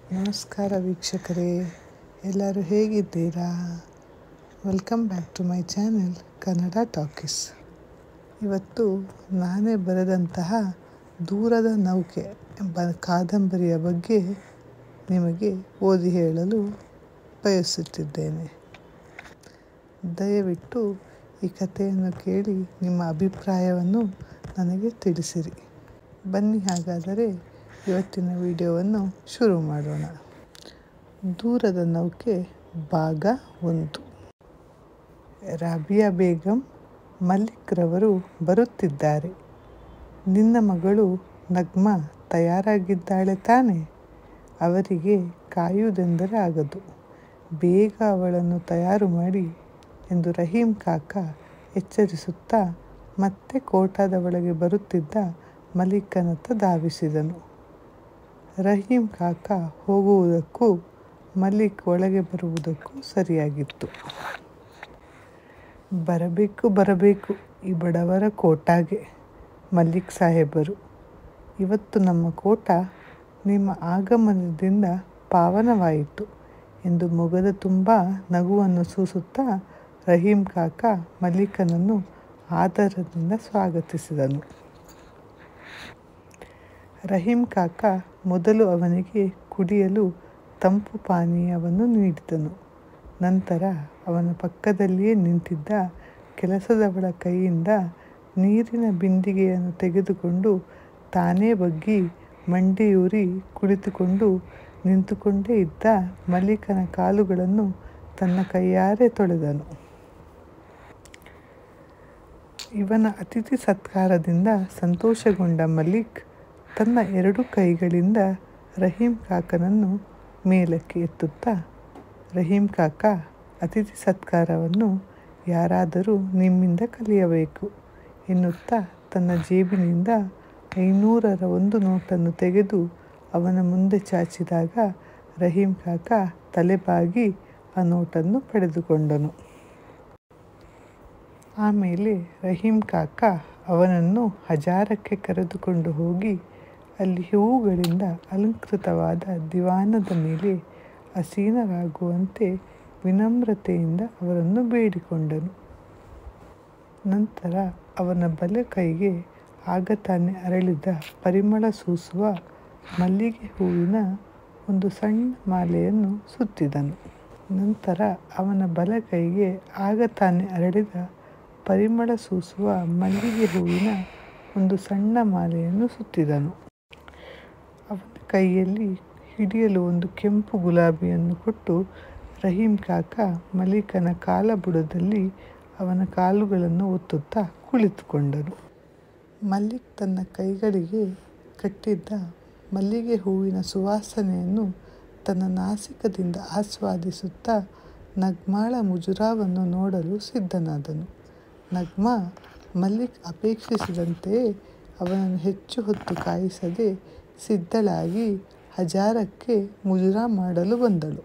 ನಮಸ್ಕಾರ ವೀಕ್ಷಕರೇ ಎಲ್ಲರೂ ಹೇಗಿದ್ದೀರಾ welcome back to my channel Kannada talkies ಇವತ್ತು ನಾನೇ ಬರೆದಂತಹ ದೂರದ ನೌಕೆ ಎಂಬ ಕಾದಂಬರಿಯ ಬಗ್ಗೆ ನಿಮಗೆ ಓದಿ ಹೇಳಲು ಬಯಸುತ್ತಿದ್ದೇನೆ ದಯವಿಟ್ಟು ಈ ಕಥೆಯನ್ನು ಕೇಳಿ ನಿಮ್ಮ ಅಭಿಪ್ರಾಯವನ್ನು ನನಗೆ ತಿಳಿಸಿರಿ ಬನ್ನಿ ಹಾಗಾದರೆ ಇವತ್ತಿನ ವಿಡಿಯೋವನ್ನು ಶುರು ಮಾಡೋಣ ದೂರದ ನೌಕೆ ಭಾಗ ಒಂದು ರಾಬಿಯಾ ಬೇಗಂ ಮಲ್ಲಿಕ್ ರವರು ಬರುತ್ತಿದ್ದಾರೆ ನಿನ್ನ ಮಗಳು ನಗ್ಮಾ ತಯಾರಾಗಿದ್ದಾಳೆ ತಾನೆ ಅವರಿಗೆ ಕಾಯುವುದೆಂದರೆ ಆಗದು ಬೇಗ ಅವಳನ್ನು ತಯಾರು ಮಾಡಿ ಎಂದು ರಹೀಂ ಕಾಕ ಎಚ್ಚರಿಸುತ್ತಾ ಮತ್ತೆ ಕೋಟಾದ ಒಳಗೆ ಬರುತ್ತಿದ್ದ ಮಲಿಕ್ಕನತ್ತ ಧಾವಿಸಿದನು ರಹೀಂ ಕಾಕ ಹೋಗುವುದಕ್ಕೂ ಮಲ್ಲಿಕ್ ಒಳಗೆ ಬರುವುದಕ್ಕೂ ಸರಿಯಾಗಿತ್ತು ಬರಬೇಕು ಬರಬೇಕು ಈ ಬಡವರ ಕೋಟಾಗೆ ಮಲ್ಲಿಕ್ ಸಾಹೇಬರು ಇವತ್ತು ನಮ್ಮ ಕೋಟ ನಿಮ್ಮ ಆಗಮನದಿಂದ ಪಾವನವಾಯಿತು ಎಂದು ಮೊಗದ ತುಂಬ ನಗುವನ್ನು ಸೂಸುತ್ತಾ ರಹೀಂ ಕಾಕ ಮಲ್ಲಿಕನನ್ನು ಆದರದಿಂದ ಸ್ವಾಗತಿಸಿದನು ರಹೀಂ ಕಾಕ ಮೊದಲು ಅವನಿಗೆ ಕುಡಿಯಲು ತಂಪು ಪಾನೀಯವನ್ನು ನೀಡಿದನು ನಂತರ ಅವನ ಪಕ್ಕದಲ್ಲಿಯೇ ನಿಂತಿದ್ದ ಕೆಲಸದವಳ ಕೈಯಿಂದ ನೀರಿನ ಬಿಂದಿಗೆಯನ್ನು ತೆಗೆದುಕೊಂಡು ತಾನೇ ಬಗ್ಗಿ ಮಂಡಿಯೂರಿ ಕುಳಿತುಕೊಂಡು ನಿಂತುಕೊಂಡೇ ಇದ್ದ ಮಲ್ಲಿಕನ ಕಾಲುಗಳನ್ನು ತನ್ನ ಕೈಯಾರೆ ತೊಳೆದನು ಇವನ ಅತಿಥಿ ಸತ್ಕಾರದಿಂದ ಸಂತೋಷಗೊಂಡ ಮಲ್ಲಿಕ್ ತನ್ನ ಎರಡು ಕೈಗಳಿಂದ ರಹೀಂ ಕಾಕನನ್ನು ಮೇಲಕ್ಕೆ ಎತ್ತುತ್ತಾ ರಹೀಂ ಕಾಕ ಅತಿಥಿ ಸತ್ಕಾರವನ್ನು ಯಾರಾದರೂ ನಿಮ್ಮಿಂದ ಕಲಿಯಬೇಕು ಎನ್ನುತ್ತಾ ತನ್ನ ಜೇಬಿನಿಂದ ಐನೂರರ ಒಂದು ನೋಟನ್ನು ತೆಗೆದು ಅವನ ಮುಂದೆ ಚಾಚಿದಾಗ ರಹೀಂ ಕಾಕ ತಲೆಬಾಗಿ ಆ ನೋಟನ್ನು ಪಡೆದುಕೊಂಡನು ಆಮೇಲೆ ರಹೀಂ ಕಾಕ ಅವನನ್ನು ಹಜಾರಕ್ಕೆ ಕರೆದುಕೊಂಡು ಹೋಗಿ ಅಲ್ಲಿ ಹೂವುಗಳಿಂದ ಅಲಂಕೃತವಾದ ದಿವಾನದ ಮೇಲೆ ಆಸೀನರಾಗುವಂತೆ ವಿನಮ್ರತೆಯಿಂದ ಅವರನ್ನು ಬೇಡಿಕೊಂಡನು ನಂತರ ಅವನ ಬಲ ಕೈಗೆ ಆಗ ತಾನೇ ಅರಳಿದ ಪರಿಮಳ ಸೂಸುವ ಮಲ್ಲಿಗೆ ಹೂವಿನ ಒಂದು ಸಣ್ಣ ಮಾಲೆಯನ್ನು ಸುತ್ತಿದನು ನಂತರ ಅವನ ಬಲ ಕೈಗೆ ಆಗ ತಾನೇ ಅರಳಿದ ಪರಿಮಳ ಸೂಸುವ ಮಲ್ಲಿಗೆ ಹೂವಿನ ಒಂದು ಸಣ್ಣ ಮಾಲೆಯನ್ನು ಸುತ್ತಿದನು ಅವನ ಕೈಯಲ್ಲಿ ಹಿಡಿಯಲು ಒಂದು ಕೆಂಪು ಗುಲಾಬಿಯನ್ನು ಕೊಟ್ಟು ರಹೀಂ ಕಾಕ ಮಲಿಕನ ಕಾಲ ಬುಡದಲ್ಲಿ ಅವನ ಕಾಲುಗಳನ್ನು ಒತ್ತುತ್ತಾ ಕುಳಿತುಕೊಂಡನು ಮಲ್ಲಿಕ್ ತನ್ನ ಕೈಗಳಿಗೆ ಕಟ್ಟಿದ್ದ ಮಲ್ಲಿಗೆ ಹೂವಿನ ಸುವಾಸನೆಯನ್ನು ತನ್ನ ನಾಸಿಕದಿಂದ ಆಸ್ವಾದಿಸುತ್ತಾ ನಗ್ಮಾಳ ಮುಜುರಾವನ್ನು ನೋಡಲು ಸಿದ್ಧನಾದನು ನಗ್ಮಾ ಮಲ್ಲಿಕ್ ಅಪೇಕ್ಷಿಸಿದಂತೆಯೇ ಅವನನ್ನು ಹೆಚ್ಚು ಹೊತ್ತು ಕಾಯಿಸದೆ ಸಿದ್ಧಳಾಗಿ ಹಜಾರಕ್ಕೆ ಮುಜುರಾ ಮಾಡಲು ಬಂದಳು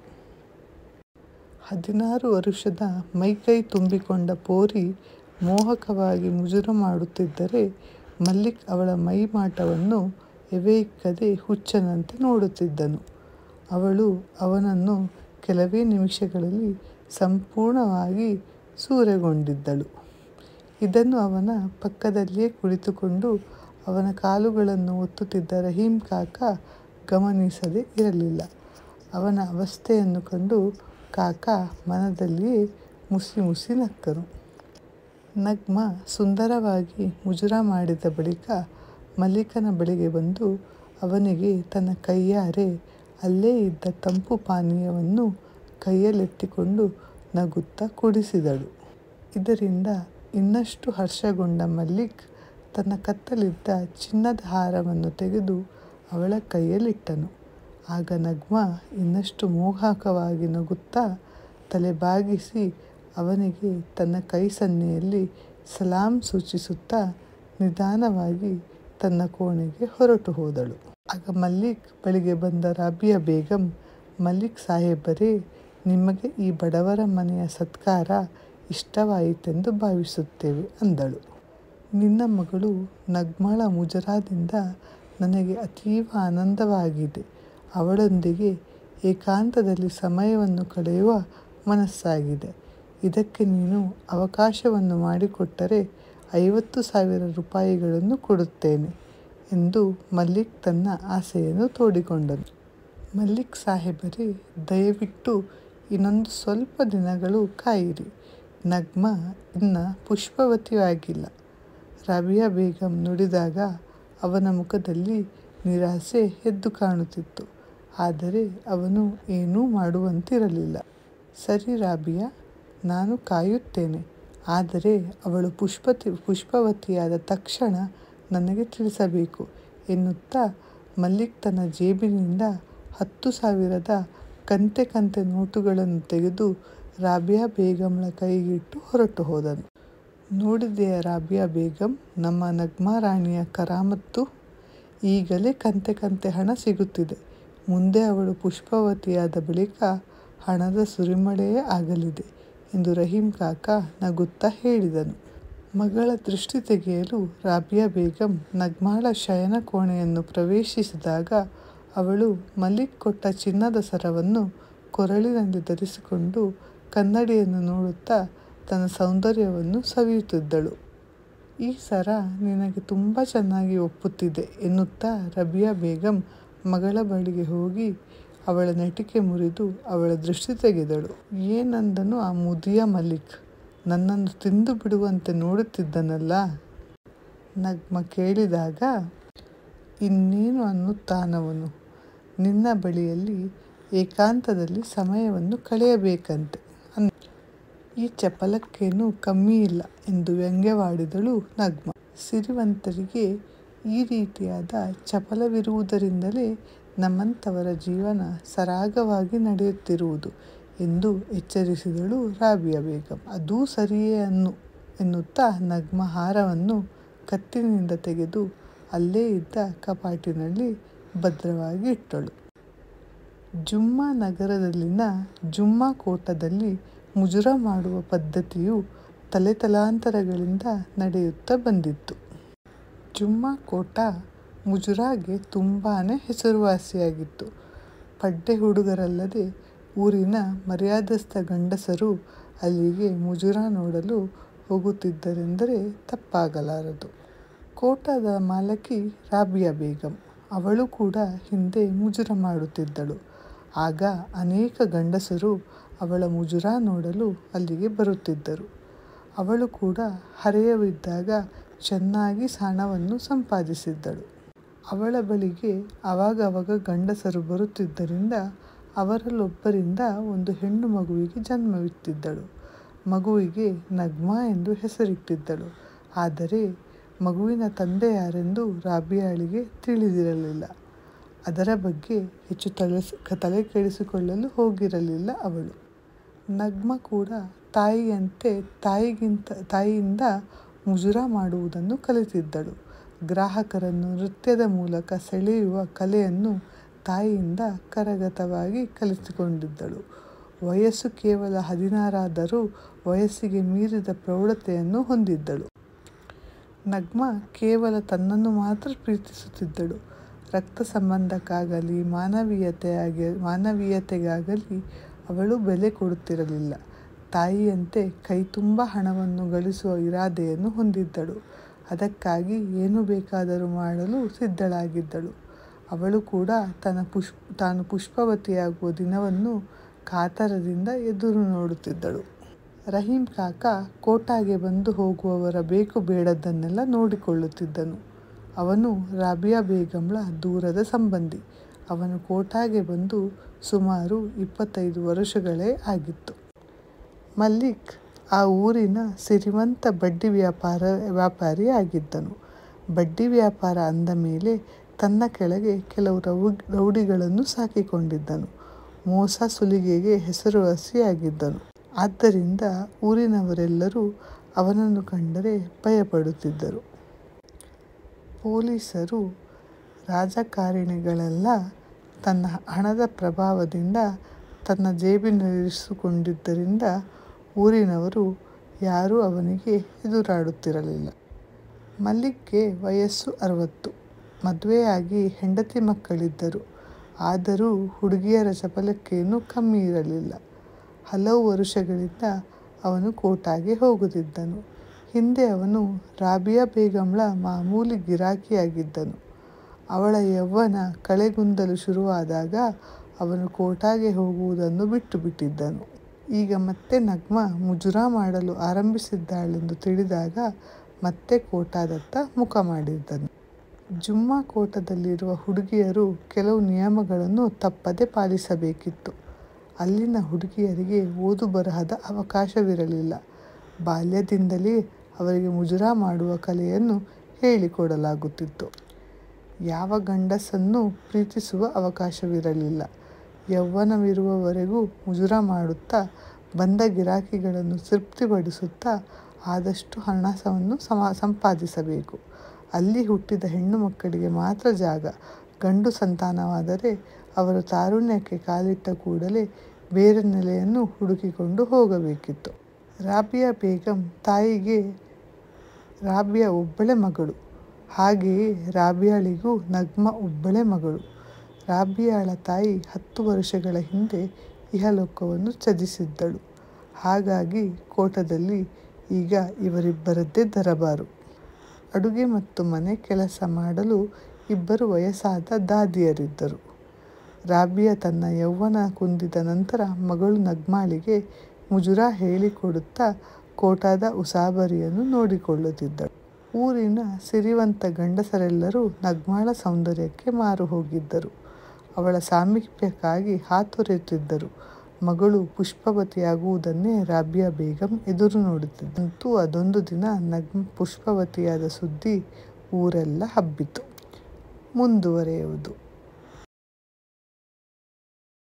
ಹದಿನಾರು ವರುಷದ ಮೈಕೈ ತುಂಬಿಕೊಂಡ ಪೋರಿ ಮೋಹಕವಾಗಿ ಮುಜುರ ಮಾಡುತ್ತಿದ್ದರೆ ಮಲ್ಲಿಕ್ ಅವಳ ಮೈಮಾಟವನ್ನು ಎವೆಯಿಕ್ಕದೆ ಹುಚ್ಚನಂತೆ ನೋಡುತ್ತಿದ್ದನು ಅವಳು ಅವನನ್ನು ಕೆಲವೇ ನಿಮಿಷಗಳಲ್ಲಿ ಸಂಪೂರ್ಣವಾಗಿ ಸೂರೆಗೊಂಡಿದ್ದಳು ಇದನ್ನು ಅವನ ಪಕ್ಕದಲ್ಲಿಯೇ ಕುಳಿತುಕೊಂಡು ಅವನ ಕಾಲುಗಳನ್ನು ಒತ್ತುತ್ತಿದ್ದ ರಹೀಂ ಕಾಕ ಗಮನಿಸದೇ ಇರಲಿಲ್ಲ ಅವನ ಅವಸ್ಥೆಯನ್ನು ಕಂಡು ಕಾಕ ಮನದಲ್ಲಿಯೇ ಮುಸಿ ಮುಸಿ ನಕ್ಕನು ನಗ್ಮಾ ಸುಂದರವಾಗಿ ಮುಜುರ ಮಾಡಿದ ಬಳಿಕ ಮಲ್ಲಿಕನ ಬಳಿಗೆ ಬಂದು ಅವನಿಗೆ ತನ್ನ ಕೈಯಾರೆ ಅಲ್ಲೇ ಇದ್ದ ತಂಪು ಪಾನೀಯವನ್ನು ಕೈಯಲ್ಲೆತ್ತಿಕೊಂಡು ನಗುತ್ತಾ ಕುಡಿಸಿದಳು ಇದರಿಂದ ಇನ್ನಷ್ಟು ಹರ್ಷಗೊಂಡ ಮಲ್ಲಿಕ್ ತನ್ನ ಕತ್ತಲಿದ್ದ ಚಿನ್ನದ ಹಾರವನ್ನು ತೆಗೆದು ಅವಳ ಕೈಯಲ್ಲಿಟ್ಟನು ಆಗ ನಗ್ಮಾ ಇನ್ನಷ್ಟು ಮೋಹಕವಾಗಿ ನಗುತ್ತಾ ತಲೆ ಬಾಗಿಸಿ ಅವನಿಗೆ ತನ್ನ ಕೈ ಸನ್ನೆಯಲ್ಲಿ ಸಲಾಂ ಸೂಚಿಸುತ್ತಾ ನಿಧಾನವಾಗಿ ತನ್ನ ಕೋಣೆಗೆ ಹೊರಟು ಹೋದಳು ಆಗ ಮಲ್ಲಿಕ್ ಬಳಿಗೆ ಬಂದ ರಾಬಿಯಾ ಬೇಗಂ ಮಲ್ಲಿಕ್ ಸಾಹೇಬರೇ ನಿಮಗೆ ಈ ಬಡವರ ಮನೆಯ ಸತ್ಕಾರ ಇಷ್ಟವಾಯಿತೆಂದು ಭಾವಿಸುತ್ತೇವೆ ಅಂದಳು ನಿನ್ನ ಮಗಳು ನಗ್ಮಳ ಮುಜರಾದಿಂದ ನನಗೆ ಅತೀವ ಆನಂದವಾಗಿದೆ ಅವಳೊಂದಿಗೆ ಏಕಾಂತದಲ್ಲಿ ಸಮಯವನ್ನು ಕಳೆಯುವ ಮನಸ್ಸಾಗಿದೆ ಇದಕ್ಕೆ ನೀನು ಅವಕಾಶವನ್ನು ಮಾಡಿಕೊಟ್ಟರೆ ಐವತ್ತು ಸಾವಿರ ರೂಪಾಯಿಗಳನ್ನು ಕೊಡುತ್ತೇನೆ ಎಂದು ಮಲ್ಲಿಕ್ ತನ್ನ ಆಸೆಯನ್ನು ತೋಡಿಕೊಂಡನು ಮಲ್ಲಿಕ್ ಸಾಹೇಬರೇ ದಯವಿಟ್ಟು ಇನ್ನೊಂದು ಸ್ವಲ್ಪ ದಿನಗಳು ಕಾಯಿರಿ ನಗ್ಮ ಇನ್ನು ಪುಷ್ಪವತಿಯಾಗಿಲ್ಲ ರಾಬಿಯಾ ಬೇಗಂ ನುಡಿದಾಗ ಅವನ ಮುಖದಲ್ಲಿ ನಿರಾಸೆ ಎದ್ದು ಕಾಣುತ್ತಿತ್ತು ಆದರೆ ಅವನು ಏನೂ ಮಾಡುವಂತಿರಲಿಲ್ಲ ಸರಿ ರಾಬಿಯಾ ನಾನು ಕಾಯುತ್ತೇನೆ ಆದರೆ ಅವಳು ಪುಷ್ಪತಿ ಪುಷ್ಪವತಿಯಾದ ತಕ್ಷಣ ನನಗೆ ತಿಳಿಸಬೇಕು ಎನ್ನುತ್ತಾ ಮಲ್ಲಿಕ್ ತನ್ನ ಜೇಬಿನಿಂದ ಹತ್ತು ಸಾವಿರದ ಕಂತೆ ಕಂತೆ ನೋಟುಗಳನ್ನು ತೆಗೆದು ರಾಬಿಯಾ ಬೇಗಂಳ ಕೈಗಿಟ್ಟು ಹೊರಟು ಹೋದನು ನೋಡಿದೆಯಾ ರಾಬಿಯಾ ಬೇಗಂ ನಮ್ಮ ನಗ್ಮಾ ರಾಣಿಯ ಕರಾಮತ್ತು ಈಗಲೇ ಕಂತೆ ಕಂತೆ ಹಣ ಸಿಗುತ್ತಿದೆ ಮುಂದೆ ಅವಳು ಪುಷ್ಪವತಿಯಾದ ಬಳಿಕ ಹಣದ ಸುರಿಮಳೆಯೇ ಆಗಲಿದೆ ಎಂದು ರಹೀಂ ಕಾಕ ನಗುತ್ತಾ ಹೇಳಿದನು ಮಗಳ ದೃಷ್ಟಿ ತೆಗೆಯಲು ರಾಬಿಯಾ ಬೇಗಂ ನಗ್ಮಾಳ ಶಯನ ಕೋಣೆಯನ್ನು ಪ್ರವೇಶಿಸಿದಾಗ ಅವಳು ಮಲ್ಲಿಕ್ ಕೊಟ್ಟ ಚಿನ್ನದ ಸರವನ್ನು ಕೊರಳಿನಲ್ಲಿ ಧರಿಸಿಕೊಂಡು ಕನ್ನಡಿಯನ್ನು ನೋಡುತ್ತಾ ತನ್ನ ಸೌಂದರ್ಯವನ್ನು ಸವಿಯುತ್ತಿದ್ದಳು ಈ ಸರ ನಿನಗೆ ತುಂಬ ಚೆನ್ನಾಗಿ ಒಪ್ಪುತ್ತಿದೆ ಎನ್ನುತ್ತಾ ರಬಿಯಾ ಬೇಗಂ ಮಗಳ ಬಳಿಗೆ ಹೋಗಿ ಅವಳ ನೆಟಿಕೆ ಮುರಿದು ಅವಳ ದೃಷ್ಟಿ ತೆಗೆದಳು ಏನಂದನು ಆ ಮುದಿಯ ಮಲ್ಲಿಕ್ ನನ್ನನ್ನು ತಿಂದು ಬಿಡುವಂತೆ ನೋಡುತ್ತಿದ್ದನಲ್ಲ ನಗ್ಮ ಕೇಳಿದಾಗ ಇನ್ನೇನು ಅನ್ನುತ್ತಾನವನು ನಿನ್ನ ಬಳಿಯಲ್ಲಿ ಏಕಾಂತದಲ್ಲಿ ಸಮಯವನ್ನು ಕಳೆಯಬೇಕಂತೆ ಅನ್ ಈ ಚಪಲಕ್ಕೇನು ಕಮ್ಮಿ ಇಲ್ಲ ಎಂದು ವ್ಯಂಗ್ಯವಾಡಿದಳು ನಗ್ಮ ಸಿರಿವಂತರಿಗೆ ಈ ರೀತಿಯಾದ ಚಪಲವಿರುವುದರಿಂದಲೇ ನಮ್ಮಂಥವರ ಜೀವನ ಸರಾಗವಾಗಿ ನಡೆಯುತ್ತಿರುವುದು ಎಂದು ಎಚ್ಚರಿಸಿದಳು ರಾಬಿಯಾ ಬೇಗಂ ಅದೂ ಸರಿಯೇ ಅನ್ನು ಎನ್ನುತ್ತಾ ನಗ್ಮ ಹಾರವನ್ನು ಕತ್ತಿನಿಂದ ತೆಗೆದು ಅಲ್ಲೇ ಇದ್ದ ಕಪಾಟಿನಲ್ಲಿ ಭದ್ರವಾಗಿ ಇಟ್ಟಳು ಜುಮ್ಮಾ ನಗರದಲ್ಲಿನ ಜುಮ್ಮಾ ಕೋಟದಲ್ಲಿ ಮುಜುರ ಮಾಡುವ ಪದ್ಧತಿಯು ತಲೆತಲಾಂತರಗಳಿಂದ ನಡೆಯುತ್ತಾ ಬಂದಿತ್ತು ಜುಮ್ಮಾ ಕೋಟ ಮುಜುರಾಗೆ ತುಂಬಾ ಹೆಸರುವಾಸಿಯಾಗಿತ್ತು ಪಡ್ಡೆ ಹುಡುಗರಲ್ಲದೆ ಊರಿನ ಮರ್ಯಾದಸ್ಥ ಗಂಡಸರು ಅಲ್ಲಿಗೆ ಮುಜುರ ನೋಡಲು ಹೋಗುತ್ತಿದ್ದರೆಂದರೆ ತಪ್ಪಾಗಲಾರದು ಕೋಟದ ಮಾಲಕಿ ರಾಬಿಯಾ ಬೇಗಂ ಅವಳು ಕೂಡ ಹಿಂದೆ ಮುಜುರ ಮಾಡುತ್ತಿದ್ದಳು ಆಗ ಅನೇಕ ಗಂಡಸರು ಅವಳ ಮುಜುರ ನೋಡಲು ಅಲ್ಲಿಗೆ ಬರುತ್ತಿದ್ದರು ಅವಳು ಕೂಡ ಹರೆಯವಿದ್ದಾಗ ಚೆನ್ನಾಗಿ ಹಣವನ್ನು ಸಂಪಾದಿಸಿದ್ದಳು ಅವಳ ಬಳಿಗೆ ಆವಾಗವಾಗ ಗಂಡಸರು ಬರುತ್ತಿದ್ದರಿಂದ ಅವರಲ್ಲೊಬ್ಬರಿಂದ ಒಂದು ಹೆಣ್ಣು ಮಗುವಿಗೆ ಜನ್ಮವಿತ್ತಿದ್ದಳು ಮಗುವಿಗೆ ನಗ್ಮಾ ಎಂದು ಹೆಸರಿಟ್ಟಿದ್ದಳು ಆದರೆ ಮಗುವಿನ ತಂದೆ ಯಾರೆಂದು ರಾಬಿಯಾಳಿಗೆ ತಿಳಿದಿರಲಿಲ್ಲ ಅದರ ಬಗ್ಗೆ ಹೆಚ್ಚು ತಲೆ ತಲೆ ಕೆಡಿಸಿಕೊಳ್ಳಲು ಹೋಗಿರಲಿಲ್ಲ ಅವಳು ನಗ್ಮ ಕೂಡ ತಾಯಿಯಂತೆ ತಾಯಿಗಿಂತ ತಾಯಿಯಿಂದ ಮುಜುರ ಮಾಡುವುದನ್ನು ಕಲಿತಿದ್ದಳು ಗ್ರಾಹಕರನ್ನು ನೃತ್ಯದ ಮೂಲಕ ಸೆಳೆಯುವ ಕಲೆಯನ್ನು ತಾಯಿಯಿಂದ ಕರಗತವಾಗಿ ಕಲಿತುಕೊಂಡಿದ್ದಳು ವಯಸ್ಸು ಕೇವಲ ಹದಿನಾರಾದರೂ ವಯಸ್ಸಿಗೆ ಮೀರಿದ ಪ್ರೌಢತೆಯನ್ನು ಹೊಂದಿದ್ದಳು ನಗ್ಮ ಕೇವಲ ತನ್ನನ್ನು ಮಾತ್ರ ಪ್ರೀತಿಸುತ್ತಿದ್ದಳು ರಕ್ತ ಸಂಬಂಧಕ್ಕಾಗಲಿ ಮಾನವೀಯತೆಯಾಗಿ ಮಾನವೀಯತೆಗಾಗಲಿ ಅವಳು ಬೆಲೆ ಕೊಡುತ್ತಿರಲಿಲ್ಲ ತಾಯಿಯಂತೆ ಕೈತುಂಬ ಹಣವನ್ನು ಗಳಿಸುವ ಇರಾದೆಯನ್ನು ಹೊಂದಿದ್ದಳು ಅದಕ್ಕಾಗಿ ಏನು ಬೇಕಾದರೂ ಮಾಡಲು ಸಿದ್ಧಳಾಗಿದ್ದಳು ಅವಳು ಕೂಡ ತನ್ನ ಪುಷ್ ತಾನು ಪುಷ್ಪವತಿಯಾಗುವ ದಿನವನ್ನು ಕಾತರದಿಂದ ಎದುರು ನೋಡುತ್ತಿದ್ದಳು ರಹೀಂ ಕಾಕ ಕೋಟಾಗೆ ಬಂದು ಹೋಗುವವರ ಬೇಕು ಬೇಡದ್ದನ್ನೆಲ್ಲ ನೋಡಿಕೊಳ್ಳುತ್ತಿದ್ದನು ಅವನು ರಾಬಿಯಾ ಬೇಗಂಳ ದೂರದ ಸಂಬಂಧಿ ಅವನು ಕೋಟಾಗೆ ಬಂದು ಸುಮಾರು ಇಪ್ಪತ್ತೈದು ವರುಷಗಳೇ ಆಗಿತ್ತು ಮಲ್ಲಿಕ್ ಆ ಊರಿನ ಸಿರಿವಂತ ಬಡ್ಡಿ ವ್ಯಾಪಾರ ವ್ಯಾಪಾರಿ ಆಗಿದ್ದನು ಬಡ್ಡಿ ವ್ಯಾಪಾರ ಅಂದ ಮೇಲೆ ತನ್ನ ಕೆಳಗೆ ಕೆಲವು ರೌ ರೌಡಿಗಳನ್ನು ಸಾಕಿಕೊಂಡಿದ್ದನು ಮೋಸ ಸುಲಿಗೆಗೆ ಹೆಸರುವಾಸಿಯಾಗಿದ್ದನು ಆದ್ದರಿಂದ ಊರಿನವರೆಲ್ಲರೂ ಅವನನ್ನು ಕಂಡರೆ ಭಯಪಡುತ್ತಿದ್ದರು ಪೊಲೀಸರು ರಾಜಕಾರಣಿಗಳೆಲ್ಲ ತನ್ನ ಹಣದ ಪ್ರಭಾವದಿಂದ ತನ್ನ ಜೇಬಿನಲ್ಲಿರಿಸಿಕೊಂಡಿದ್ದರಿಂದ ಊರಿನವರು ಯಾರೂ ಅವನಿಗೆ ಎದುರಾಡುತ್ತಿರಲಿಲ್ಲ ಮಲ್ಲಿಕ್ಗೆ ವಯಸ್ಸು ಅರವತ್ತು ಮದುವೆಯಾಗಿ ಹೆಂಡತಿ ಮಕ್ಕಳಿದ್ದರು ಆದರೂ ಹುಡುಗಿಯರ ಚಪಲಕ್ಕೇನೂ ಕಮ್ಮಿ ಇರಲಿಲ್ಲ ಹಲವು ವರುಷಗಳಿಂದ ಅವನು ಕೋಟಾಗೆ ಹೋಗುತ್ತಿದ್ದನು ಹಿಂದೆ ಅವನು ರಾಬಿಯಾ ಬೇಗಂಳ ಮಾಮೂಲಿ ಗಿರಾಕಿಯಾಗಿದ್ದನು ಅವಳ ಯೌವನ ಕಳೆಗುಂದಲು ಶುರುವಾದಾಗ ಅವನು ಕೋಟಾಗೆ ಹೋಗುವುದನ್ನು ಬಿಟ್ಟು ಬಿಟ್ಟಿದ್ದನು ಈಗ ಮತ್ತೆ ನಗ್ಮ ಮುಜುರಾ ಮಾಡಲು ಆರಂಭಿಸಿದ್ದಾಳೆಂದು ತಿಳಿದಾಗ ಮತ್ತೆ ಕೋಟಾದತ್ತ ಮುಖ ಮಾಡಿದ್ದನು ಜುಮ್ಮಾ ಕೋಟದಲ್ಲಿರುವ ಹುಡುಗಿಯರು ಕೆಲವು ನಿಯಮಗಳನ್ನು ತಪ್ಪದೆ ಪಾಲಿಸಬೇಕಿತ್ತು ಅಲ್ಲಿನ ಹುಡುಗಿಯರಿಗೆ ಓದು ಬರಹದ ಅವಕಾಶವಿರಲಿಲ್ಲ ಬಾಲ್ಯದಿಂದಲೇ ಅವರಿಗೆ ಮುಜುರಾ ಮಾಡುವ ಕಲೆಯನ್ನು ಹೇಳಿಕೊಡಲಾಗುತ್ತಿತ್ತು ಯಾವ ಗಂಡಸನ್ನೂ ಪ್ರೀತಿಸುವ ಅವಕಾಶವಿರಲಿಲ್ಲ ಯೌವನವಿರುವವರೆಗೂ ಮುಜುರಾ ಮಾಡುತ್ತಾ ಬಂದ ಗಿರಾಕಿಗಳನ್ನು ತೃಪ್ತಿಪಡಿಸುತ್ತಾ ಆದಷ್ಟು ಹಣವನ್ನು ಸಮ ಸಂಪಾದಿಸಬೇಕು ಅಲ್ಲಿ ಹುಟ್ಟಿದ ಹೆಣ್ಣು ಮಕ್ಕಳಿಗೆ ಮಾತ್ರ ಜಾಗ ಗಂಡು ಸಂತಾನವಾದರೆ ಅವರು ತಾರುಣ್ಯಕ್ಕೆ ಕಾಲಿಟ್ಟ ಕೂಡಲೇ ಬೇರೆ ನೆಲೆಯನ್ನು ಹುಡುಕಿಕೊಂಡು ಹೋಗಬೇಕಿತ್ತು ರಾಬಿಯಾ ಬೇಗಂ ತಾಯಿಗೆ ರಾಬಿಯಾ ಒಬ್ಬಳೇ ಮಗಳು ಹಾಗೆಯೇ ರಾಬಿಯಾಳಿಗೂ ನಗ್ಮ ಒಬ್ಬಳೇ ಮಗಳು ರಾಬಿಯಾಳ ತಾಯಿ ಹತ್ತು ವರ್ಷಗಳ ಹಿಂದೆ ಇಹಲೋಕವನ್ನು ತ್ಯಜಿಸಿದ್ದಳು ಹಾಗಾಗಿ ಕೋಟದಲ್ಲಿ ಈಗ ಇವರಿಬ್ಬರದ್ದೇ ದರಬಾರು ಅಡುಗೆ ಮತ್ತು ಮನೆ ಕೆಲಸ ಮಾಡಲು ಇಬ್ಬರು ವಯಸ್ಸಾದ ದಾದಿಯರಿದ್ದರು ರಾಬಿಯಾ ತನ್ನ ಯೌವನ ಕುಂದಿದ ನಂತರ ಮಗಳು ನಗ್ಮಾಳಿಗೆ ಮುಜುರಾ ಹೇಳಿಕೊಡುತ್ತಾ ಕೋಟಾದ ಉಸಾಬರಿಯನ್ನು ನೋಡಿಕೊಳ್ಳುತ್ತಿದ್ದಳು ಊರಿನ ಸಿರಿವಂತ ಗಂಡಸರೆಲ್ಲರೂ ನಗ್ಮಾಳ ಸೌಂದರ್ಯಕ್ಕೆ ಮಾರು ಹೋಗಿದ್ದರು ಅವಳ ಸಾಮೀಪ್ಯಕ್ಕಾಗಿ ಹಾತೊರೆಯುತ್ತಿದ್ದರು ಮಗಳು ಪುಷ್ಪವತಿಯಾಗುವುದನ್ನೇ ರಾಬಿಯಾ ಬೇಗಂ ಎದುರು ನೋಡುತ್ತಿದ್ದಂತೂ ಅದೊಂದು ದಿನ ನಗ್ಮ ಪುಷ್ಪವತಿಯಾದ ಸುದ್ದಿ ಊರೆಲ್ಲ ಹಬ್ಬಿತು ಮುಂದುವರೆಯುವುದು